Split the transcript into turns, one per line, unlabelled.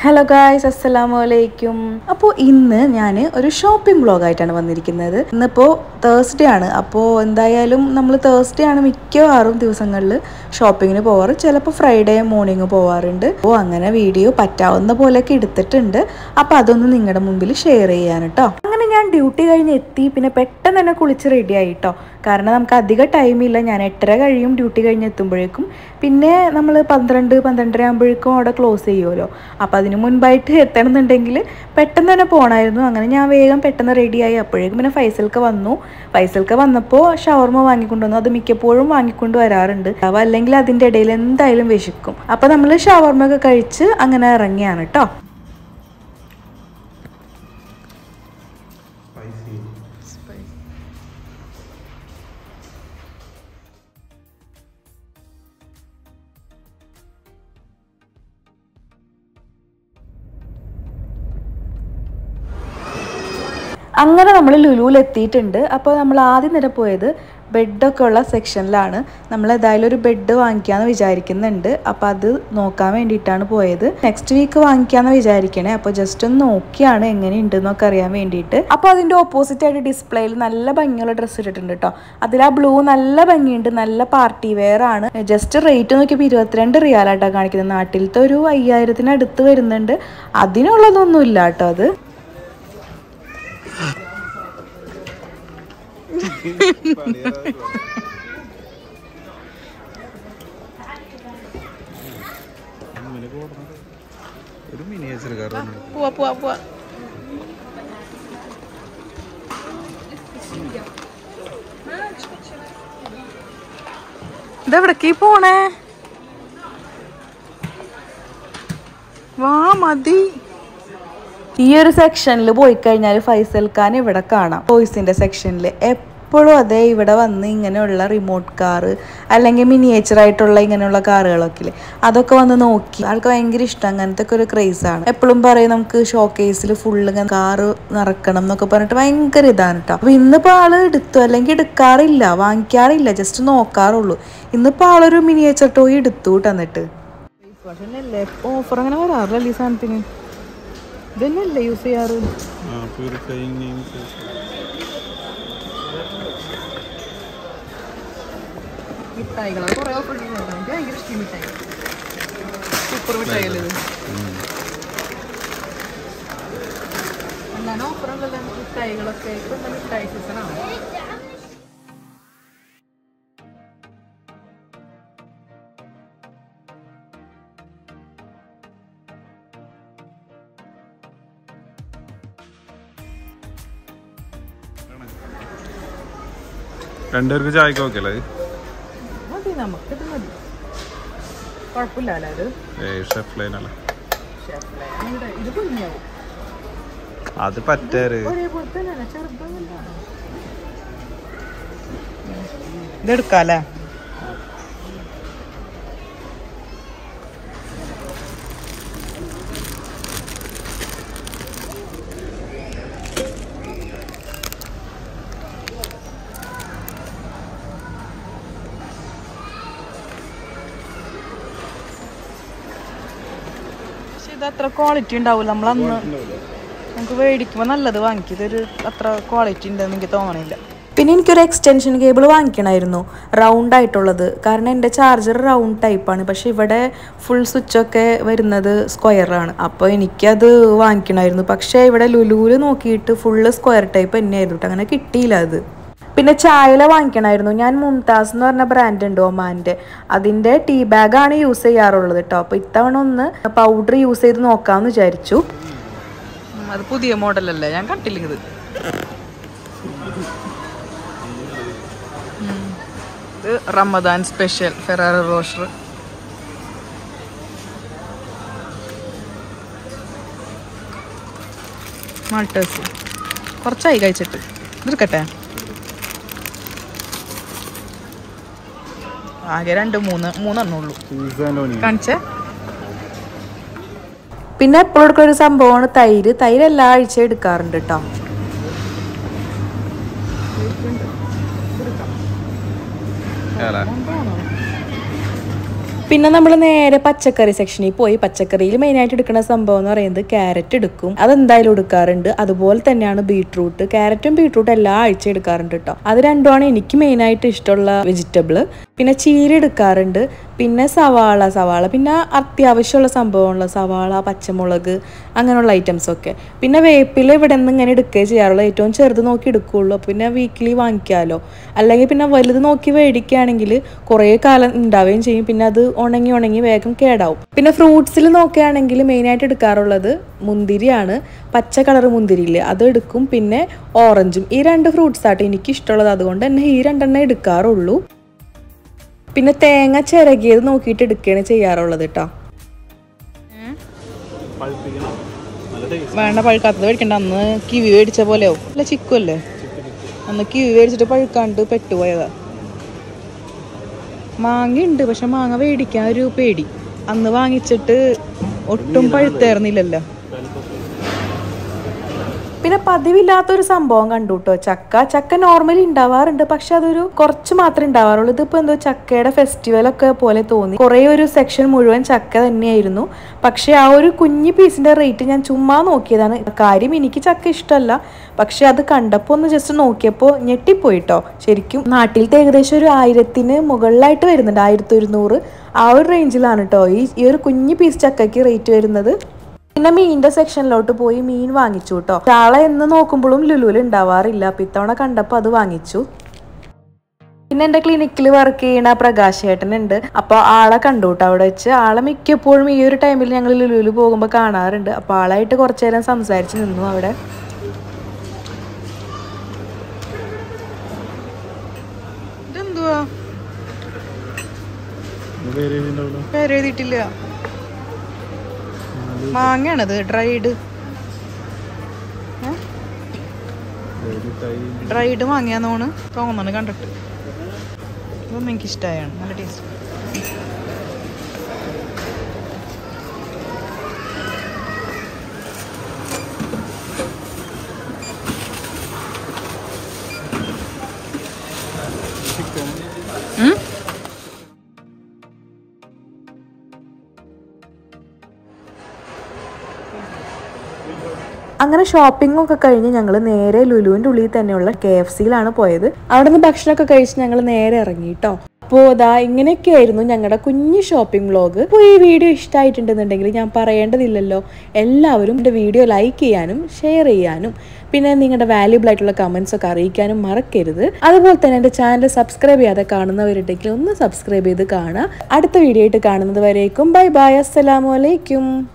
hello guys അസ്സലാമു അലൈക്കും അപ്പോൾ ഇന്ന് ഞാൻ ഒരു ഷോപ്പിംഗ് ബ്ലോഗായിട്ടാണ് വന്നിരിക്കുന്നത് ഇന്നിപ്പോൾ തേഴ്സ്ഡേ ആണ് അപ്പോൾ എന്തായാലും നമ്മൾ തേഴ്സ്ഡേ ആണ് മിക്കവാറും ദിവസങ്ങളിൽ ഷോപ്പിങ്ങിന് പോവാറ് ചിലപ്പോൾ ഫ്രൈഡേ മോർണിംഗ് പോവാറുണ്ട് അപ്പോൾ അങ്ങനെ വീഡിയോ പറ്റാവുന്ന പോലെയൊക്കെ എടുത്തിട്ടുണ്ട് അപ്പോൾ അതൊന്ന് നിങ്ങളുടെ മുമ്പിൽ ഷെയർ ചെയ്യാൻ കേട്ടോ അങ്ങനെ ഞാൻ ഡ്യൂട്ടി കഴിഞ്ഞ് എത്തി പിന്നെ പെട്ടെന്ന് തന്നെ കുളിച്ച് റെഡി ആയി കേട്ടോ കാരണം നമുക്ക് അധിക ടൈമില്ല ഞാൻ എട്ടര കഴിയും ഡ്യൂട്ടി കഴിഞ്ഞ് എത്തുമ്പോഴേക്കും പിന്നെ നമ്മൾ പന്ത്രണ്ട് പന്ത്രണ്ടര ആകുമ്പോഴേക്കും അവിടെ ക്ലോസ് ചെയ്യുമല്ലോ അപ്പോൾ അതിന് മുൻപായിട്ട് എത്തണമെന്നുണ്ടെങ്കിൽ പെട്ടെന്ന് തന്നെ പോകണമായിരുന്നു അങ്ങനെ ഞാൻ വേഗം പെട്ടെന്ന് റെഡിയായി അപ്പോഴേക്കും പിന്നെ ഫൈസൽക്ക് വന്നു ഫൈസൽക്ക് വന്നപ്പോൾ ഷവർമ വാങ്ങിക്കൊണ്ട് വന്നു അത് മിക്കപ്പോഴും വാങ്ങിക്കൊണ്ട് വരാറുണ്ട് അവ അല്ലെങ്കിൽ അതിൻ്റെ ഇടയിൽ എന്തായാലും വിശക്കും അപ്പോൾ നമ്മൾ ഷവർമ ഒക്കെ കഴിച്ച് അങ്ങനെ ഇറങ്ങിയാണ് കേട്ടോ അങ്ങനെ നമ്മൾ ലുലുവിൽ എത്തിയിട്ടുണ്ട് അപ്പോൾ നമ്മൾ ആദ്യം നേരെ പോയത് ബെഡൊക്കെ ഉള്ള സെക്ഷനിലാണ് നമ്മൾ ഏതായാലും ഒരു ബെഡ് വാങ്ങിക്കാമെന്ന് വിചാരിക്കുന്നുണ്ട് അപ്പോൾ അത് നോക്കാൻ വേണ്ടിയിട്ടാണ് പോയത് നെക്സ്റ്റ് വീക്ക് വാങ്ങിക്കാമെന്ന് വിചാരിക്കണേ അപ്പോൾ ജസ്റ്റ് ഒന്ന് നോക്കിയാണ് എങ്ങനെയുണ്ട് എന്നൊക്കെ അറിയാൻ വേണ്ടിയിട്ട് അപ്പോൾ അതിൻ്റെ ഓപ്പോസിറ്റ് ആയിട്ട് ഡിസ്പ്ലേയിൽ നല്ല ഭംഗിയുള്ള ഡ്രസ്സ് ഇട്ടിട്ടുണ്ട് കേട്ടോ അതിൽ ആ ബ്ലൂ നല്ല ഭംഗിയുണ്ട് നല്ല പാർട്ടി വെയർ ആണ് ജസ്റ്റ് റേറ്റ് നോക്കിയപ്പോൾ ഇരുപത്തിരണ്ട് റിയാലായിട്ടാണ് കാണിക്കുന്നത് നാട്ടിലത്തെ ഒരു അയ്യായിരത്തിന് അടുത്ത് വരുന്നുണ്ട് അതിനുള്ളതൊന്നും ഇല്ല കേട്ടോ അത്
ഒരു മിനിയേച്ചർ കാർ
പോവാ പോവാ പോവാ ഇതെവിടേക്ക് പോണേ വാ മതി ഈ ഒരു സെക്ഷനിൽ പോയി കഴിഞ്ഞാൽ ഫൈസൽ ഖാൻ ഇവിടെ കാണാം ബോയ്സിന്റെ സെക്ഷനിൽ എപ്പോഴും അതേ ഇവിടെ വന്ന് ഇങ്ങനെയുള്ള റിമോട്ട് കാറ് അല്ലെങ്കിൽ മിനിയേച്ചർ ആയിട്ടുള്ള ഇങ്ങനെയുള്ള കാറുകളൊക്കെ ഇല്ലേ അതൊക്കെ വന്ന് നോക്കി ആൾക്ക് ഭയങ്കര ഇഷ്ടം അങ്ങനത്തെ ഒക്കെ ഒരു ക്രേസ് ആണ് എപ്പോഴും പറയും നമുക്ക് ഷോക്കേസിൽ ഫുള്ള് ഇങ്ങനെ കാറ് നിറക്കണം എന്നൊക്കെ പറഞ്ഞിട്ട് ഭയങ്കര ഇതാണ് കേട്ടോ അപ്പൊ ഇന്നിപ്പോ ആള് എടുത്തു അല്ലെങ്കിൽ എടുക്കാറില്ല വാങ്ങിക്കാറില്ല ജസ്റ്റ് നോക്കാറുള്ളൂ ഇന്നിപ്പോ ആളൊരു മിനിയേച്ചർ ടോയ് എടുത്തു കേട്ടോ എന്നിട്ട് ഓഫർ അങ്ങനെ വരാറില്ല ഈ സാധനത്തിന് ഇതന്നെയല്ലേ യൂസ് ചെയ്യാറ്
പ്യൂരിഫൈങ്
മിഠായികൾ കുറെ ഓഫർ എനിക്ക് ഭയങ്കര ഇഷ്ടം മിഠായി സൂപ്പർ മിഠായികൾ ഇത് എന്താണ് ഓഫർ ഉള്ളത് മിഠായികളൊക്കെ ഇപ്പൊ എന്താ മിഠായി സീസണാണ്
രണ്ടുപേർക്ക് ചായക്ക് ഓക്കെ അല്ലേ
മതി നമുക്കിത് മതി കുഴപ്പമില്ലല്ലോ അത്
ഏ ഷെഫ് ലൈൻ അല്ലേ
ഷെഫിലെ ഇത് കുഞ്ഞാവും
അത് പറ്റാറ്
ഒരേപോലെ തന്നെയാണ് ചെറുതൊന്നുമില്ല ഇതെടുക്കാല്ലേ പക്ഷെ ഇത് അത്ര ക്വാളിറ്റി ഉണ്ടാവില്ല നമ്മളന്ന് നമുക്ക് മേടിക്കുമ്പോൾ നല്ലത് വാങ്ങിക്കും ഇതൊരു അത്ര ക്വാളിറ്റി ഉണ്ടെന്ന് എനിക്ക് തോന്നണില്ല പിന്നെ എനിക്കൊരു എക്സ്റ്റൻഷൻ കേബിൾ വാങ്ങിക്കണമായിരുന്നു റൗണ്ട് ആയിട്ടുള്ളത് കാരണം എൻ്റെ ചാർജർ റൗണ്ട് ടൈപ്പാണ് പക്ഷെ ഇവിടെ ഫുൾ സ്വിച്ചൊക്കെ വരുന്നത് സ്ക്വയറാണ് അപ്പോൾ എനിക്കത് വാങ്ങിക്കണമായിരുന്നു പക്ഷേ ഇവിടെ ലുലുവിൽ നോക്കിയിട്ട് ഫുള്ള് സ്ക്വയർ ടൈപ്പ് തന്നെയായിരുന്നു കേട്ടോ അങ്ങനെ കിട്ടിയില്ല അത് പിന്നെ ചായല വാങ്ങിക്കണമായിരുന്നു ഞാൻ മുംതാസ് എന്ന് പറഞ്ഞ ബ്രാൻഡ് ഉണ്ട് ഒമാൻ്റെ അതിൻ്റെ ടീ ബാഗാണ് യൂസ് ചെയ്യാറുള്ളത് കേട്ടോ അപ്പോൾ ഇത്തവണ ഒന്ന് പൗഡർ യൂസ് ചെയ്ത് നോക്കാമെന്ന് വിചാരിച്ചു അത് പുതിയ മോഡലല്ലേ ഞാൻ കണ്ടില്ല ഇത് ഇത് Ramadan special Ferrero Rocher Maltesers കുറച്ചായി കഴിച്ചിട്ട് എടുക്കട്ടെ ആകെ രണ്ട് മൂന്ന് മൂന്നെണ്ണേ ഉള്ളൂ കാണിച്ചേ പിന്നെ എപ്പോഴും എടുക്കുന്ന ഒരു സംഭവമാണ് തൈര് തൈര് എല്ലാ ആഴ്ച എടുക്കാറുണ്ട് കേട്ടോ
ഏല
പിന്നെ നമ്മൾ നേരെ പച്ചക്കറി സെക്ഷനിൽ പോയി പച്ചക്കറിയിൽ മെയിനായിട്ട് എടുക്കുന്ന സംഭവം എന്ന് പറയുന്നത് ക്യാരറ്റ് എടുക്കും അതെന്തായാലും എടുക്കാറുണ്ട് അതുപോലെ തന്നെയാണ് ബീട്രൂട്ട് ക്യാരറ്റും ബീട്രൂട്ടും എല്ലാ ആഴ്ച എടുക്കാറുണ്ട് കേട്ടോ അത് രണ്ടുമാണ് എനിക്ക് മെയിനായിട്ട് ഇഷ്ടമുള്ള വെജിറ്റബിൾ പിന്നെ ചീര എടുക്കാറുണ്ട് പിന്നെ സവാള സവാള പിന്നെ അത്യാവശ്യമുള്ള സംഭവമുള്ള സവാള പച്ചമുളക് അങ്ങനെയുള്ള ഐറ്റംസ് ഒക്കെ പിന്നെ വേപ്പില ഇവിടെ നിന്ന് ഇങ്ങനെ എടുക്കുകയും ചെയ്യാറുള്ളൂ ഏറ്റവും ചെറുത് നോക്കി എടുക്കുകയുള്ളൂ അപ്പോൾ പിന്നെ വീക്കിലി വാങ്ങിക്കാമല്ലോ അല്ലെങ്കിൽ പിന്നെ വലുത് നോക്കി മേടിക്കുകയാണെങ്കിൽ കുറേ കാലം ഉണ്ടാവുകയും ചെയ്യും പിന്നെ അത് ഉണങ്ങി ഉണങ്ങി വേഗം കേടാവും പിന്നെ ഫ്രൂട്ട്സിൽ നോക്കുകയാണെങ്കിൽ മെയിനായിട്ട് എടുക്കാറുള്ളത് മുന്തിരിയാണ് പച്ച കളർ മുന്തിരിയില്ലേ അത് എടുക്കും പിന്നെ ഓറഞ്ചും ഈ രണ്ട് ഫ്രൂട്ട്സ് ആട്ടോ എനിക്ക് ഇഷ്ടമുള്ളത് അതുകൊണ്ട് തന്നെ ഈ രണ്ടെണ്ണം എടുക്കാറുള്ളൂ പിന്നെ തേങ്ങ ചിരകിയത് നോക്കിയിട്ട് എടുക്കുകയാണ് ചെയ്യാറുള്ളത് കേട്ടോ വേണ്ട പഴുക്കാത്തത് മേടിക്കണ്ട അന്ന് കിവി മേടിച്ച പോലെ ആവും അല്ല ചിക്കു അല്ലേ അന്ന് കിവി മേടിച്ചിട്ട് പഴുക്കാണ്ട് പെട്ടുപോയതാ മാങ്ങ ഉണ്ട് പക്ഷെ മാങ്ങ മേടിക്കാൻ ഒരു പേടി അന്ന് വാങ്ങിച്ചിട്ട് ഒട്ടും പഴുത്തേർന്നില്ലല്ലോ പിന്നെ പതിവില്ലാത്തൊരു സംഭവം കണ്ടു കേട്ടോ ചക്ക ചക്ക നോർമലി ഉണ്ടാവാറുണ്ട് പക്ഷെ അതൊരു കുറച്ച് മാത്രമേ ഉണ്ടാവാറുള്ളൂ ഇതിപ്പോ എന്തോ ചക്കയുടെ ഫെസ്റ്റിവൽ ഒക്കെ പോലെ തോന്നി കുറേ ഒരു സെക്ഷൻ മുഴുവൻ ചക്ക തന്നെയായിരുന്നു പക്ഷെ ആ ഒരു കുഞ്ഞു പീസിന്റെ റേറ്റ് ഞാൻ ചുമ്മാ നോക്കിയതാണ് കാര്യം എനിക്ക് ചക്ക ഇഷ്ടമല്ല പക്ഷെ അത് കണ്ടപ്പോൾ ഒന്ന് ജസ്റ്റ് നോക്കിയപ്പോൾ ഞെട്ടിപ്പോയിട്ടോ ശരിക്കും നാട്ടിലത്തെ ഏകദേശം ഒരു ആയിരത്തിന് മുകളിലായിട്ട് വരുന്നുണ്ട് ആയിരത്തി ഒരുന്നൂറ് ആ ഒരു റേഞ്ചിലാണ് കേട്ടോ ഈ ഈ ഒരു കുഞ്ഞു പീസ് ചക്കയ്ക്ക് റേറ്റ് വരുന്നത് പിന്നെ മീനിന്റെ സെക്ഷനിലോട്ട് പോയി മീൻ വാങ്ങിച്ചു കേട്ടോ ചാള എന്ന് നോക്കുമ്പോഴും ലുലുവിൽ ഉണ്ടാവാറില്ല അപ്പൊ ഇത്തവണ കണ്ടപ്പോൾ അത് വാങ്ങിച്ചു പിന്നെ എൻ്റെ ക്ലിനിക്കിൽ വർക്ക് ചെയ്യുന്ന പ്രകാശ് ചേട്ടനുണ്ട് അപ്പോൾ ആളെ കണ്ടു കേട്ടോ അവിടെ വെച്ച് ആളെ മിക്കപ്പോഴും ഈ ഒരു ടൈമിൽ ഞങ്ങൾ ലുലുവിൽ പോകുമ്പോൾ കാണാറുണ്ട് അപ്പോൾ ആളായിട്ട് കുറച്ചു നേരം സംസാരിച്ച് നിന്നു അവിടെ ഇതെന്തുവാ പേര് എഴുതിയിട്ടില്ല മാങ്ങയാണത് ഡ്രൈഡ് ഡ്രൈഡ് മാങ്ങയാന്നോണ് തോന്നുന്നു കണ്ടിട്ട് ഇതൊന്നും എനിക്ക് ഇഷ്ടമായാണ് നല്ല ടേസ്റ്റ് അങ്ങനെ ഷോപ്പിംഗ് ഒക്കെ കഴിഞ്ഞ് ഞങ്ങൾ നേരെ ലുലുവിൻ്റെ ഉള്ളിൽ തന്നെയുള്ള കെ എഫ് സിയിലാണ് പോയത് അവിടെ നിന്ന് ഭക്ഷണമൊക്കെ കഴിച്ച് ഞങ്ങൾ നേരെ ഇറങ്ങി കേട്ടോ അപ്പോൾ അതാ ഇങ്ങനെയൊക്കെയായിരുന്നു ഞങ്ങളുടെ കുഞ്ഞു ഷോപ്പിംഗ് വ്ളോഗ് അപ്പോൾ ഈ വീഡിയോ ഇഷ്ടമായിട്ടുണ്ടെന്നുണ്ടെങ്കിൽ ഞാൻ പറയേണ്ടതില്ലല്ലോ എല്ലാവരും എൻ്റെ വീഡിയോ ലൈക്ക് ചെയ്യാനും ഷെയർ ചെയ്യാനും പിന്നെ നിങ്ങളുടെ വാല്യുബിൾ ആയിട്ടുള്ള കമൻസ് ഒക്കെ അറിയിക്കാനും മറക്കരുത് അതുപോലെ തന്നെ എൻ്റെ ചാനൽ സബ്സ്ക്രൈബ് ചെയ്യാതെ കാണുന്നവരുണ്ടെങ്കിൽ ഒന്ന് സബ്സ്ക്രൈബ് ചെയ്ത് കാണുക അടുത്ത വീഡിയോ ആയിട്ട് കാണുന്നത് വരേക്കും ബൈ ബൈ അസ്സലാമു അലൈക്കും